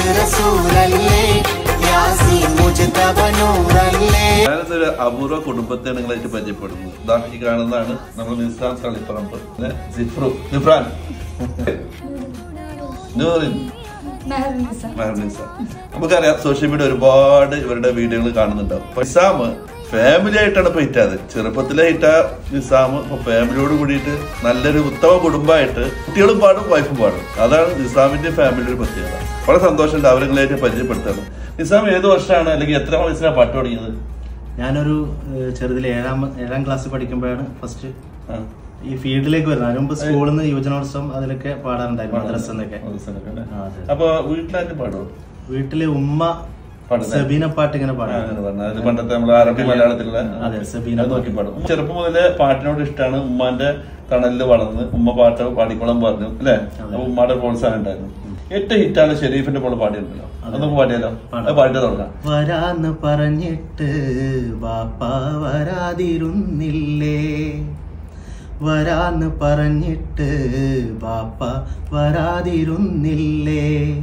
റസൂലല്ലേ Yaseen Mojtaba നൂറല്ലേ ഞാനിന്നൊരു അപൂർവ കുടുംബത്തെ നിങ്ങളായിട്ട് പരിചയപ്പെടുന്നു ദാ ഈ കാണുന്നതാണ് നമ്മൾ നിസാം തളിപ്പറമ്പ് പിന്നെ സിഫ്രു സിഫ്രാൻ നൂറിൻ മെഹർനിസ. നമുക്കറിയാം സോഷ്യൽ മീഡിയ ഒരുപാട് ഇവരുടെ വീഡിയോകൾ കാണുന്നുണ്ടാവും അപ്പൊ നിസാം ഫാമിലി ആയിട്ടാണ് ഇപ്പൊ ഹിറ്റായത് ചെറുപ്പത്തിലെ ഹിറ്റ നിസാം ഇപ്പൊ ഫാമിലിയോട് കൂടിയിട്ട് നല്ലൊരു ഉത്തമ കുടുംബമായിട്ട് കുട്ടികളും പാടും വൈഫും പാടും അതാണ് നിസാമിന്റെ ഫാമിലിയുടെ ഒരു പ്രത്യേകത വളരെ സന്തോഷമുണ്ട് അവരുകളായിട്ട് പരിചയപ്പെടുത്താണ് നിസാം ഏത് വർഷമാണ് അല്ലെങ്കിൽ എത്ര വയസ്സിലാണ് പാട്ട് തുടങ്ങിയത് ഞാനൊരു ഏഹ്, ചെറുതിൽ ഏഴാം ഏഴാം ക്ലാസ്സിൽ പഠിക്കുമ്പോഴാണ് ഫസ്റ്റ് ആ. ഈ ഫീൽഡിലേക്ക് വരുന്നത് അതിന് മുമ്പ് സ്കൂളിൽ നിന്ന് യുവജനോത്സവം അതിലൊക്കെ പാടാറുണ്ടായിരുന്നു മദ്രസ എന്നൊക്കെ മദ്രസയിലൊക്കെ അല്ലേ? ആ, അതെ. അപ്പൊ വീട്ടിലാരും പാടുമോ വീട്ടിലെ ഉമ്മ പാടുന്നെ? സബീന പാട്ട് ഇങ്ങനെ ആ, പാടാം അങ്ങനെ പറഞ്ഞു. അത് പണ്ടത്തെ നമ്മളെ അറബി മലയാളത്തിലുള്ള അതെ, സബീന അത് നോക്കി പാടും ചെറുപ്പം മുതലേ പാട്ടിനോട് ഇഷ്ടമാണ് ഉമ്മാന്റെ തണലിൽ വളർന്ന് ഉമ്മ പാട്ട് പാടിക്കോളം പറഞ്ഞു അല്ലെ അപ്പൊ ഉമ്മയുടെ പ്രോത്സാഹനം ഉണ്ടായിരുന്നു ഏറ്റവും ഹിറ്റാണ് ഷെരീഫിന്റെ പോലെ പാടിയുണ്ടല്ലോ അതൊക്കെ പാടിയാലോ അത് പാടിട്ട് തുടങ്ങാം വരാന്ന് പറഞ്ഞിട്ട് ബാപ്പ വരാതിരുന്നില്ലേ വരാന്ന് പറഞ്ഞിട്ട് ബാപ്പ വരാതിരുന്നില്ലേ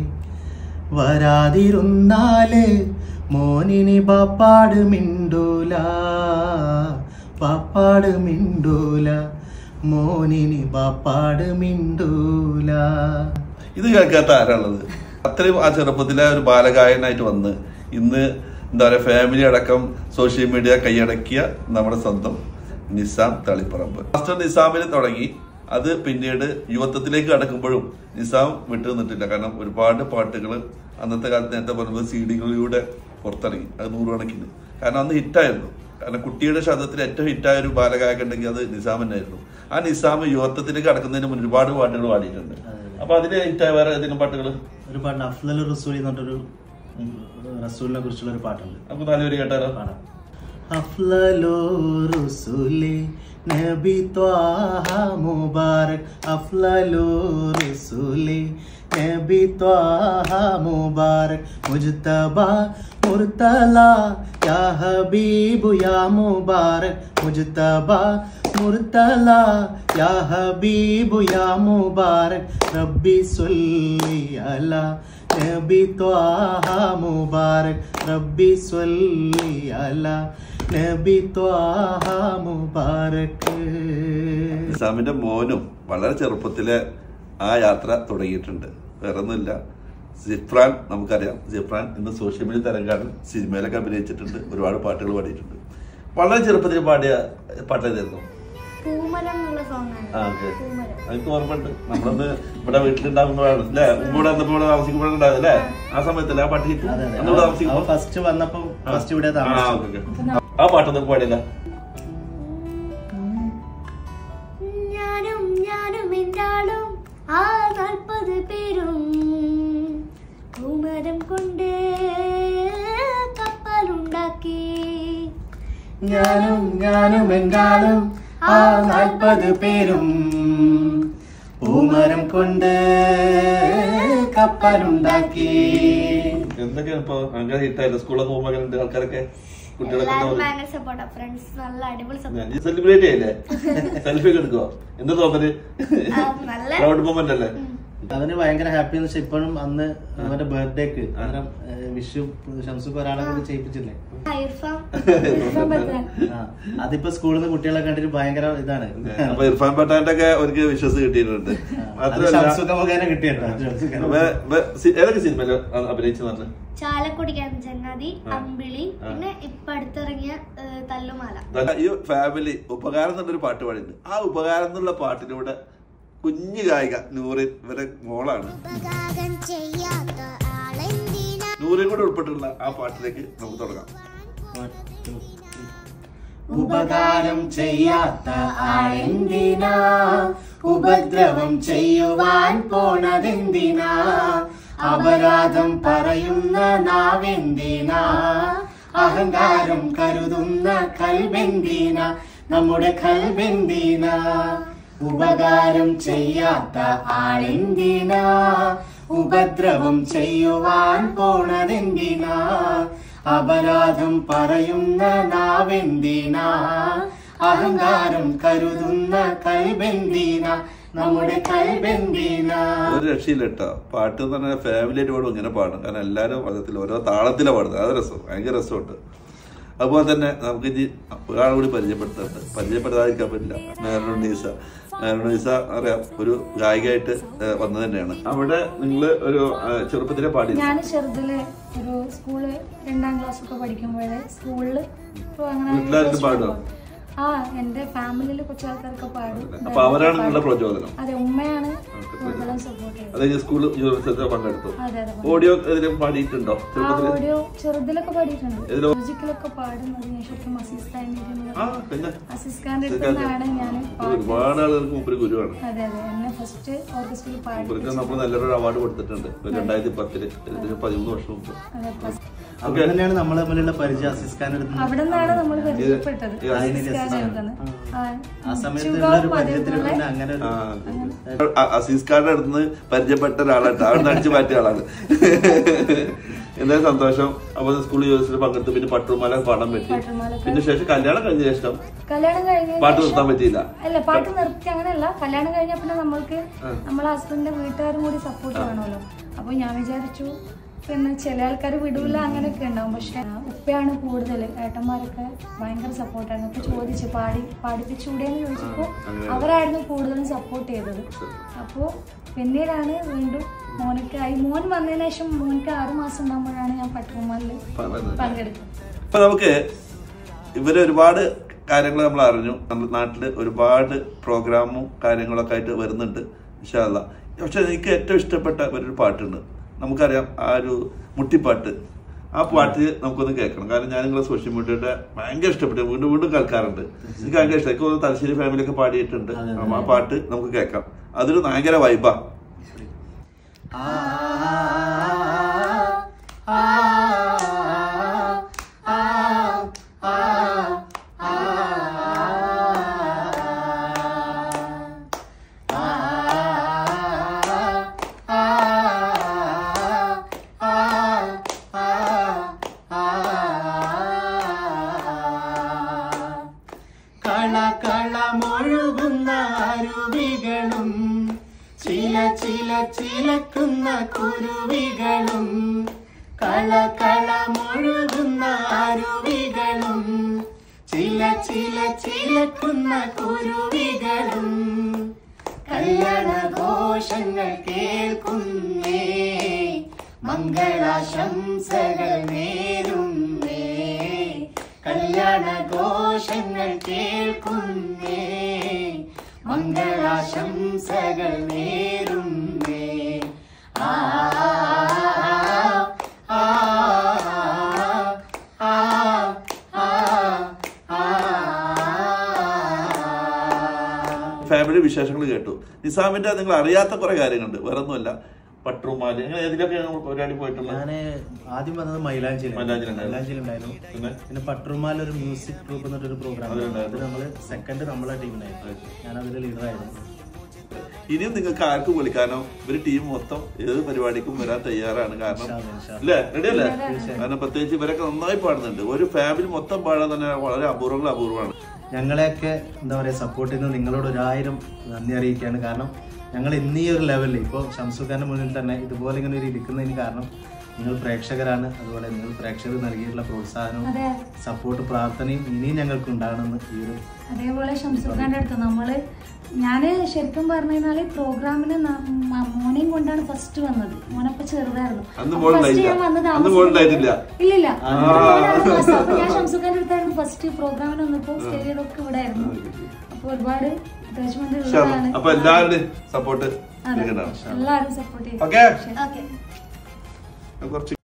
വരാതിരുന്നാല് മോനിനി ബാപ്പാട് മിണ്ടൂല ബാപ്പാട് മിണ്ടൂല മോനിനി ബാപ്പാട് മിണ്ടൂല ഇത് കേൾക്കാത്ത ആരാളുള്ളത് അത്രയും ആ ചെറുപ്പത്തിലെ ഒരു ബാലഗായകനായിട്ട് വന്ന് ഇന്ന് എന്താ പറയാ ഫാമിലി അടക്കം സോഷ്യൽ മീഡിയ കൈയടക്കിയ നമ്മുടെ സ്വന്തം നിസാം തളിപ്പറമ്പ് മാസ്റ്റർ നിസാമിൽ തുടങ്ങി അത് പിന്നീട് യുവത്വത്തിലേക്ക് കടക്കുമ്പോഴും നിസാം വിട്ടു നിന്നിട്ടില്ല കാരണം ഒരുപാട് പാട്ടുകൾ അന്നത്തെ കാലത്ത് നേരത്തെ പറഞ്ഞത് സി ഡികളിലൂടെ പുറത്തിറങ്ങി അത് നൂറുകണക്കിന് കാരണം അന്ന് ഹിറ്റായിരുന്നു കാരണം കുട്ടിയുടെ ശബ്ദത്തിൽ ഏറ്റവും ഹിറ്റായ ഒരു ബാലഗായകൻ ഉണ്ടെങ്കിൽ അത് നിസാം തന്നെയായിരുന്നു ആ നിസാം യുവത്വത്തിലേക്ക് കടക്കുന്നതിന് മുൻപ് ഒരുപാട് പാട്ടുകൾ പാടിയിട്ടുണ്ട് അപ്പൊ അതിന് ഹിറ്റായ വേറെ ഏതെങ്കിലും പാട്ടുകൾ ഒരു പാട്ട് അഫ്ലൽ റസൂലി എന്ന് പറഞ്ഞൊരു റസൂലിനെ കുറിച്ചുള്ള ഒരു പാട്ടുണ്ട് നമുക്ക് നാലുപേര് കേട്ടാലോ പാടാം അഫ്ലലു റുസുലി നബി ത്വാഹ മുബാരക് അഫ്ലലു റുസുലി നബി ത്വാഹ മുബാരക് മുജ്തബ മുർത്തല യാ ഹബീബു യാ മുബാരക് മുജ്തബ മുർത്തല യാ ഹബീബു യാ മുബാരക് റബ്ബി സ്വല്ലി അലാ നബി ത്വാഹ മുബാരക് റബ്ബി സ്വല്ലി അലാ നബി ത്വാഹ മുബാരക് നിസാമിന്റെ മോനും വളരെ ചെറുപ്പത്തിലെ ആ യാത്ര തുടങ്ങിയിട്ടുണ്ട് വേറെ ഒന്നുമില്ല ജിഫ്രാൻ നമുക്കറിയാം ജിഫ്രാൻ ഇന്ന് സോഷ്യൽ മീഡിയ തരംഗാണ് സിനിമയിലൊക്കെ അഭിനയിച്ചിട്ടുണ്ട് ഒരുപാട് പാട്ടുകൾ പാടിയിട്ടുണ്ട് വളരെ ചെറുപ്പത്തിൽ പാടിയ പാട്ട് ഏതായിരുന്നു പൂമരം എന്നുള്ള സോങ് ആ ആണ് ഓക്കെ പൂമരം എനിക്ക് ഓർമ്മയുണ്ട് നമ്മളന്ന് ഇവിടെ വീട്ടിലുണ്ടാകുമ്പോഴാണ് അല്ലേ ഇവിടെ വന്നപ്പോ ഇവിടെ താമസിക്കുമ്പോഴുണ്ടായത് അല്ലേ ആ സമയത്തല്ലേ ആ പാട്ട് ഹിറ്റ് അതെ അതെ അന്ന് ഇവിടെ താമസിക്കുമ്പോ അവൻ ഫസ്റ്റ് വന്നപ്പോ ഫസ്റ്റ് ഇവിടെ ആ, താമസിച്ചു ഓക്കേ, ഓക്കേ. ആ പാട്ടൊന്നും പാടില്ല ഞാനും ഞാനും എന്താളും ആ നാൽപ്പത് പേരും പൂമരം കൊണ്ട് കപ്പലുണ്ടാക്കി ഞാനും ഞാനും എന്താളും ആ നാൽപ്പത് പേരും പൂമരം കൊണ്ട് കപ്പലുണ്ടാക്കി എന്തൊക്കെയാണ് ഇപ്പൊ ഭയങ്കര ഹിറ്റായിട്ട് സ്കൂളൊക്കെ പോകുമ്പോ എങ്ങനെയുണ്ട് ആൾക്കാരൊക്കെ കുട്ടികളൊക്കെ എല്ലാവരും എന്താ ഭയങ്കര സപ്പോർട്ടാ ഫ്രണ്ട്സ് നല്ല അടിപൊളി സപ്പോർട്ട് സെലിബ്രേറ്റ് ചെയ്യില്ലേ സെൽഫി ഒക്കെ എടുക്കുവോ എന്ത് തോന്നല് ആ, നല്ല പ്രൗഡ് മൊമെന്റ് അല്ലേ അവന് ഭയങ്കര ഹാപ്പി എന്ന് വെച്ചാൽ ഇപ്പോഴും അന്ന് അവന്റെ ബർത്ത്ഡേക്ക് അന്നേരം ഏഹ്, വിഷു ഷംസുക്ക് ഒരാളെ കൊണ്ട് ചെയ്യിപ്പിച്ചില്ലേ ഇർഫാൻ ഇർഫാൻ ബദ്രാൻ ആ അതിപ്പോ സ്കൂളിൽ നിന്ന് കുട്ടികളെ കണ്ടിട്ട് ഭയങ്കര ഇതാണ് അപ്പൊ ഇർഫാൻ പട്ടാന്റെ ഒക്കെ അവർക്ക് വിശ്വസ് കിട്ടിയിട്ടുണ്ട് അത് മാത്രമല്ല ഷംസുക്ക മുഖേന കിട്ടിയിട്ടോ ഷംസുക്ക. വേ- വേ- സി- ഏതൊക്കെ സിനിമയില് അഭിനയിച്ചു പറഞ്ഞു ചാലക്കുടിക്കാൻ ചങ്ങാതി ആ. അമ്പിളി ആ. പിന്നെ ഇപ്പൊ അടുത്തിറങ്ങിയ ഏ, തല്ലുമാല ഈ ഫാമിലി ഉപകാരം എന്നുള്ളൊരു പാട്ട് പാടിയിട്ടുണ്ട് ആ ഉപകാരം എന്നുള്ള പാട്ടിലൂടെ കുഞ്ഞു ഗായിക നൂറിൻ ഇവരെ മോളാണ് ഉപകാരം ചെയ്യാത്ത ആളെന്തിനാ നൂറിൻ കൂടെ ഉൾപ്പെട്ടുള്ള ആ പാട്ടിലേക്ക് നമുക്ക് തുടങ്ങാം One, two, three. ഉപകാരം ചെയ്യാത്ത ആളെന്തിനാ ഉപദ്രവം ചെയ്യുവാൻ പോണതെന്തിനാ അപരാധം പറയുന്ന നാവെന്തിനാ അഹങ്കാരം കരുതുന്ന കൽബെന്തിന നമ്മുടെ കൽബെന്തിന ഉപകാരം ചെയ്യാത്ത ആളെന്തിനാ ഉപദ്രവം ചെയ്യുവാൻ പോണതെന്തിനാ അപരാധം പറയുന്ന നാവെന്തിനാ അഹങ്കാരം കരുതുന്ന കൽബെന്തിന നമ്മുടെ കൽബെന്തിനാ ഒരു രക്ഷയില്ല കേട്ടോ പാട്ട് എന്ന് പറഞ്ഞാൽ ഫാമിലി ആയിട്ട് പാടും ഇങ്ങനെ പാടും കാരണം എല്ലാവരും പദത്തിൽ ഓരോ താളത്തിലാണ് പാടുന്നത് അത് രസം ഭയങ്കര രസമുണ്ട് അതുപോലെ തന്നെ നമുക്ക് ഇനി ഒരാളെ കൂടി പരിചയപ്പെടുത്തുന്നുണ്ട് പരിചയപ്പെടുത്താതിരിക്കാൻ പറ്റില്ല മേരണീസ മേരണീസ അറിയാം ഒരു ഗായികയായിട്ട് ഏഹ്, വന്നത് തന്നെയാണ് അവിടെ നിങ്ങൾ ഒരു ഏഹ്, ചെറുപ്പത്തിലെ പാടി ഞാൻ ചെറുതില് ഒരു സ്കൂള് രണ്ടാം ക്ലാസ് ഒക്കെ പഠിക്കുമ്പോഴേ സ്കൂളില് ഇപ്പൊ അങ്ങനെ വീട്ടിലാരും interest പാടുവോ? ഉള്ളൂ. ആ എന്റെ ഫാമിലിയില് കൊച്ചു ആൾക്കാരൊക്കെ പാടും അപ്പൊ അവരാണ് നിങ്ങളുടെ പ്രചോദനം അതെ ഉമ്മയാണ് കൂടുതലും സപ്പോർട്ട് ചെയ്തത് അതായത് സ്കൂൾ യൂണിവേഴ്സിറ്റി പങ്കെടുത്തു അതെ അതെ ഓഡിയോ ഇതിലും പാടിയിട്ടുണ്ടോ ആ ചെറുപ്പത്തില് ഓഡിയോ ചെറുതിലൊക്കെ പാടിയിട്ടുണ്ട് ഏതിലോ? മ്യൂസിക്കിലൊക്കെ പാടുന്നത് ഞാൻ ശരിക്കും അസീസ് ആ പിന്നെ അസീസ് ഖാന്റെ അടുത്ത് നിന്നാണ് ഞാൻ ഒരുപാട് ആളുകൾക്ക് മുമ്പിൽ ഗുരുവാണ് അതെ അതെ എന്നെ ഫസ്റ്റ് ഓർക്കസ്ട്രയിൽ പാടി ഇവർക്ക് നമ്മൾ നല്ലൊരു അവാർഡ് കൊടുത്തിട്ടുണ്ട് ഒരു രണ്ടായിരത്തി പത്തില് ഇതിന് പതിമൂന്ന് വർഷം മുമ്പ് അതെ first. അവിടെ തന്നെയാണ് നമ്മൾ തമ്മിലുള്ള പരിചയം അസിസ് ഖാൻ എടുത്ത് അവിടെ നിന്നാണ് നമ്മൾ പരിചയപ്പെട്ടത് ഈ അസീസ് ഖാൻ ചേർന്നത്. ആ, ആ സമയത്ത് ചുങ്കാവും ഉള്ള ഒരു പരിചയത്തിൽ അതേപോലെ പിന്നെ അങ്ങനെ ഒരു ആ, അ- അസീസ് ഖാന്റെ അടുത്ത് നിന്ന് പരിചയപ്പെട്ട ഒരാളാണ് അവിടെ അടിച്ചു മാറ്റിയ ആളാണ് എന്തായാലും സന്തോഷം അപ്പൊ സ്കൂൾ യൂണിവേഴ്സിറ്റി പങ്കെടുത്ത് പിന്നെ പട്ടുമാല പാടാൻ പറ്റി പട്ടുമാലൊക്കെ. പിന്നെ ശേഷം കല്യാണം കഴിഞ്ഞ ശേഷം കല്യാണം കഴിഞ്ഞ പാട്ട് നിർത്താൻ പറ്റിയില്ല അല്ല പാട്ട് നിർത്തി അങ്ങനെയല്ല കല്യാണം കഴിഞ്ഞ പിന്നെ നമ്മൾക്ക് നമ്മളെ ഹസ്ബൻഡിന്റെ വീട്ടുകാരും കൂടി സപ്പോർട്ട് വേണമല്ലോ അപ്പൊ ഞാൻ വിചാരിച്ചു പിന്നെ ചില ആൾക്കാർ വിടൂല അങ്ങനെയൊക്കെ ഉണ്ടാവും പക്ഷെ ഉപ്പയാണ് കൂടുതൽ ഏട്ടന്മാരൊക്കെ ഭയങ്കര സപ്പോർട്ടായിരുന്നു അപ്പൊ ചോദിച്ചു പാടി പാടിപ്പിച്ചൂടെയെന്ന് ചോദിച്ചപ്പോ അവരായിരുന്നു കൂടുതലും സപ്പോർട്ട് ചെയ്തത് അപ്പോൾ പിന്നീടാണ് വീണ്ടും മോനൊക്കെ ആയി മോൻ വന്നതിന് ശേഷം മോനക്ക് ആറ് മാസം ഉണ്ടാകുമ്പോഴാണ് ഞാൻ പട്ടുമാലിൽ പറയുന്നത്. പങ്കെടുത്തത് അപ്പൊ നമുക്ക് ഇവര് ഒരുപാട് കാര്യങ്ങൾ നമ്മൾ അറിഞ്ഞു നമ്മുടെ നാട്ടില് ഒരുപാട് പ്രോഗ്രാമും കാര്യങ്ങളൊക്കെ ആയിട്ട് വരുന്നുണ്ട് ഇൻഷാല്ല പക്ഷെ എനിക്ക് ഏറ്റവും ഇഷ്ടപ്പെട്ട ഒരു പാട്ടുണ്ട് നമുക്കറിയാം ആ ഒരു മുട്ടിപ്പാട്ട് ആ പാട്ട് നമുക്കൊന്ന് കേൾക്കണം കാരണം ഞാൻ നിങ്ങളെ സോഷ്യൽ മീഡിയയുടെ ഭയങ്കര ഇഷ്ടപ്പെട്ടു വീണ്ടും വീണ്ടും കേൾക്കാറുണ്ട് എനിക്ക് ഭയങ്കര ഇഷ്ടം എനിക്ക് തോന്നുന്നു തലശ്ശേരി ഫാമിലിയൊക്കെ പാടിയിട്ടുണ്ട് ആ പാട്ട് നമുക്ക് കേൾക്കാം അതൊരു ഭയങ്കര വൈബാ കള കളമൊഴുകുന്ന അരുവികളും ചില ചില ചിലക്കുന്ന കുരുവികളും കള കളമൊഴുകുന്ന അരുവികളും ചില ചില ചിലക്കുന്ന കുരുവികളും കല്യാണഘോഷങ്ങൾ കേൾക്കുന്നേ മംഗളാശംസകൾ നേരുന്നേ കല്യാണഘോഷങ്ങൾ കേൾക്കുന്നേ മംഗളാശംസകൾ നേരുന്നേ ആ ആ ആ ആ ആ ഫാമിലി വിശേഷങ്ങൾ കേട്ടു നിസാമിന്റെ നിങ്ങൾ അറിയാത്ത കുറെ കാര്യങ്ങളുണ്ട് വേറെ ഒന്നുമല്ല പട്രുമാല് അങ്ങനെ ഏതിലൊക്കെ ഞങ്ങൾ പരിപാടി പോയിട്ടുണ്ട് ഞാന് ആദ്യം വന്നത് മൈലാഞ്ചിയിൽ മൈലാഞ്ചിയിലുണ്ടായിരുന്നു. മൈലാഞ്ചിയിലുണ്ടായിരുന്നു പിന്നെ? പിന്നെ പട്രുമാൽ ഒരു മ്യൂസിക് ഗ്രൂപ്പ് എന്നൊരു പ്രോഗ്രാം അതിലുണ്ടായിരുന്നു. അത് നമ്മള് സെക്കൻഡ് നമ്മളെ ടീമിനായിരുന്നു ഞാൻ അതിൽ ലീഡറായിരുന്നു ഇനിയും നിങ്ങൾക്ക് ആർക്കും വിളിക്കാനോ ഒരു ടീം മൊത്തം ഏത് പരിപാടിക്കും വരാൻ തയ്യാറാണ് കാരണം ഇൻഷാ അല്ലാ, ഇൻഷാ അല്ലാ. അല്ലേ റെഡി അല്ലേ കാരണം പ്രത്യേകിച്ച് ഇവരൊക്കെ നന്നായി പാടുന്നുണ്ട് ഒരു ഫാമിലി മൊത്തം പാടാൻ തന്നെ വളരെ അപൂർവങ്ങൾ അപൂർവമാണ് ഞങ്ങളെയൊക്കെ എന്താ പറയുക സപ്പോർട്ട് ചെയ്യുന്നത് നിങ്ങളോട് ഒരായിരം നന്ദി അറിയിക്കുകയാണ് കാരണം ഞങ്ങൾ ഇന്നീ ഒരു ലെവലിൽ ഇപ്പോൾ ഷംസുഖാന്റെ മുന്നിൽ തന്നെ ഇതുപോലെ ഇങ്ങനെ ഒരു ഇരിക്കുന്നതിന് കാരണം നിങ്ങൾ പ്രേക്ഷകരാണ് അതുപോലെ നിങ്ങൾ പ്രേക്ഷകർ നൽകിയിട്ടുള്ള പ്രോത്സാഹനവും അതെ സപ്പോർട്ട് പ്രാർത്ഥനയും ഇനിയും ഞങ്ങൾക്ക് ഉണ്ടാകണമെന്ന് ഈ ഒരു അതേപോലെ ഷംസുഖാന്റെ അടുത്ത് നമ്മള് ഞാന് ശരിക്കും പറഞ്ഞു കഴിഞ്ഞാല് പ്രോഗ്രാമിന് ന- മ- മോനെയും കൊണ്ടാണ് ഫസ്റ്റ് വന്നത് മോനപ്പൊ ചെറുതായിരുന്നു അന്ന് അപ്പൊ മോളുണ്ടായില്ല. first ഞാൻ വന്ന് അന്ന് താമസിച്ചത് മോളുണ്ടായിട്ടില്ല. ഇല്ലില്ല അന്ന് മോനാണ് first. അപ്പൊ ഞാൻ ഷംസുഖാന്റെ അടുത്തായിരുന്നു ഫസ്റ്റ് പ്രോഗ്രാമിന് വന്നപ്പോ സ്റ്റേജിലൊക്കെ ഇവിടെ ആയിരുന്നു അപ്പൊ ഒരുപാട് അറ്റാച്ച്മെന്റ് ഉള്ളതാണ് അപ്പൊ എല്ലാവരുടെയും സപ്പോർട്ട് അതെ എല്ലാരും സപ്പോർട്ട് ചെയ്യും ഓക്കെ ഓക്കെ കുറച്ച്